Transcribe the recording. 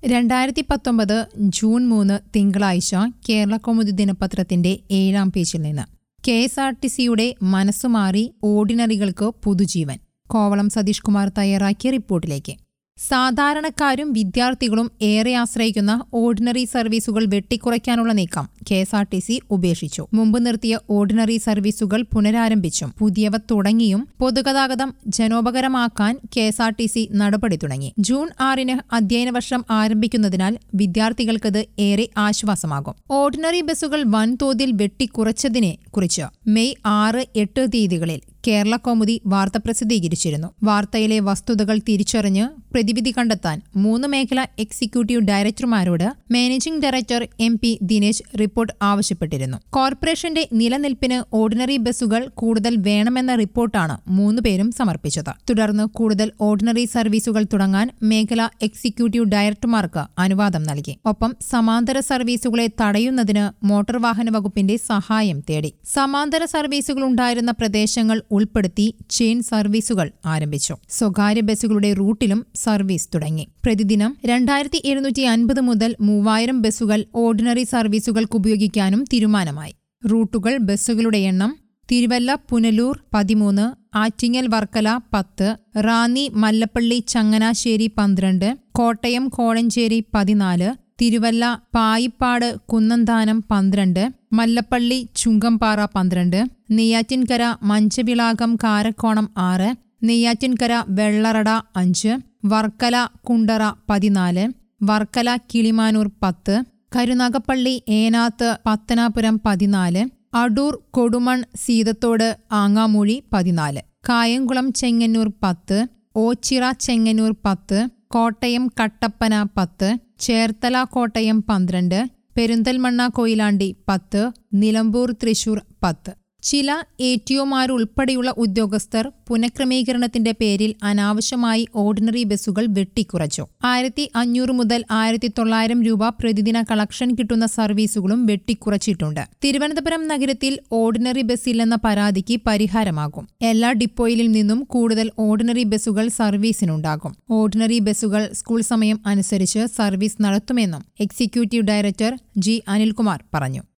രണ്ടായിരത്തി പത്തൊമ്പത് ജൂൺ മൂന്ന് തിങ്കളാഴ്ച കേരള കൗമുദി ദിനപത്രത്തിന്റെ ഏഴാം പേജിൽ നിന്ന് കെ എസ് ആർ ടി സിയുടെ മനസ്സുമാറി ഓർഡിനറികൾക്ക് പുതുജീവൻ കോവളം സതീഷ് കുമാർ തയ്യാറാക്കിയ റിപ്പോർട്ടിലേക്ക് സാധാരണക്കാരും വിദ്യാർത്ഥികളും ഏറെ ആശ്രയിക്കുന്ന ഓർഡിനറി സർവീസുകൾ വെട്ടിക്കുറയ്ക്കാനുള്ള നീക്കം K S R T C ഉപേക്ഷിച്ചു മുമ്പ് നിർത്തിയ ഓർഡിനറി സർവീസുകൾ പുനരാരംഭിച്ചും പുതിയവ തുടങ്ങിയും പൊതുഗതാഗതം ജനോപകരമാക്കാൻ K S R T C നടപടി തുടങ്ങി ജൂൺ ആറിന് അധ്യയന വർഷം ആരംഭിക്കുന്നതിനാൽ വിദ്യാർത്ഥികൾക്കത് ഏറെ ആശ്വാസമാകും ഓർഡിനറി ബസ്സുകൾ വൻതോതിൽ വെട്ടിക്കുറച്ചതിനെ കുറിച്ച് മെയ് ആറ് എട്ട് തീയതികളിൽ കേരള കൗമുദി വാർത്ത പ്രസിദ്ധീകരിച്ചിരുന്നു വാർത്തയിലെ വസ്തുതകൾ തിരിച്ചറിഞ്ഞ് പ്രതിവിധി കണ്ടെത്താൻ മൂന്ന് മേഖല എക്സിക്യൂട്ടീവ് ഡയറക്ടർമാരോട് managing director M P Dinesh report ആവശ്യപ്പെട്ടിരുന്നു കോർപ്പറേഷന്റെ നിലനിൽപ്പിന് ഓർഡിനറി ബസ്സുകൾ കൂടുതൽ വേണമെന്ന റിപ്പോർട്ടാണ് മൂന്നുപേരും സമർപ്പിച്ചത് തുടർന്ന് കൂടുതൽ ഓർഡിനറി സർവീസുകൾ തുടങ്ങാൻ മേഖല എക്സിക്യൂട്ടീവ് ഡയറക്ടർമാർക്ക് അനുവാദം നൽകി ഒപ്പം സമാന്തര സർവീസുകളെ തടയുന്നതിന് മോട്ടോർ വാഹന വകുപ്പിന്റെ സഹായം തേടി സമാന്തര സർവീസുകൾ ഉണ്ടായിരുന്ന പ്രദേശങ്ങൾ ഉൾപ്പെടുത്തി ചെയിൻ സർവീസുകൾ ആരംഭിച്ചു സ്വകാര്യ ബസ്സുകളുടെ റൂട്ടിലും സർവീസ് തുടങ്ങി പ്രതിദിനം രണ്ടായിരത്തി എഴുന്നൂറ്റി അൻപത് മുതൽ മൂവായിരം ബസ്സുകൾ ഓർഡിനറി സർവീസുകൾക്ക് ഉപയോഗിക്കാനും തീരുമാനമായി റൂട്ടുകൾ ബസ്സുകളുടെ എണ്ണം തിരുവല്ല പുനലൂർ പതിമൂന്ന് ആറ്റിങ്ങൽ വർക്കല പത്ത് റാന്നി മല്ലപ്പള്ളി ചങ്ങനാശ്ശേരി പന്ത്രണ്ട് കോട്ടയം കോഴഞ്ചേരി പതിനാല് തിരുവല്ല പായിപ്പാട് കുന്നന്താനം പന്ത്രണ്ട് മല്ലപ്പള്ളി ചുങ്കംപാറ പന്ത്രണ്ട് നെയ്യാറ്റിൻകര മഞ്ചവിളാകം കാരക്കോണം ആറ് നെയ്യാറ്റിൻകര വെള്ളറട അഞ്ച് വർക്കല കുണ്ടറ പതിനാല് വർക്കല കിളിമാനൂർ പത്ത് കരുനാഗപ്പള്ളി ഏനാത്ത് പത്തനാപുരം പതിനാല് അടൂർ കൊടുമൺ സീതത്തോട് ആങ്ങാമൂഴി പതിനാല് കായംകുളം ചെങ്ങന്നൂർ പത്ത് ഓച്ചിറ ചെങ്ങന്നൂർ പത്ത് കോട്ടയം കട്ടപ്പന പത്ത് ചേർത്തല കോട്ടയം പന്ത്രണ്ട് പെരിന്തൽമണ്ണ കൊയിലാണ്ടി പത്ത് നിലമ്പൂർ തൃശൂർ പത്ത് ചില എടിഒമാരുൾപ്പെടെയുള്ള ഉദ്യോഗസ്ഥർ പുനഃക്രമീകരണത്തിന്റെ പേരിൽ അനാവശ്യമായി ഓർഡിനറി ബസ്സുകൾ വെട്ടിക്കുറച്ചു ആയിരത്തി അഞ്ഞൂറ് മുതൽ ആയിരത്തി തൊള്ളായിരം രൂപ പ്രതിദിന കളക്ഷൻ കിട്ടുന്ന സർവീസുകളും വെട്ടിക്കുറച്ചിട്ടുണ്ട് തിരുവനന്തപുരം നഗരത്തിൽ ഓർഡിനറി ബസ്സില്ലെന്ന പരാതിക്ക് പരിഹാരമാകും എല്ലാ ഡിപ്പോയിലിൽ നിന്നും കൂടുതൽ ഓർഡിനറി ബസ്സുകൾ സർവീസിനുണ്ടാകും ഓർഡിനറി ബസ്സുകൾ സ്കൂൾ സമയം അനുസരിച്ച് സർവീസ് നടത്തുമെന്നും എക്സിക്യൂട്ടീവ് ഡയറക്ടർ ജി അനിൽകുമാർ പറഞ്ഞു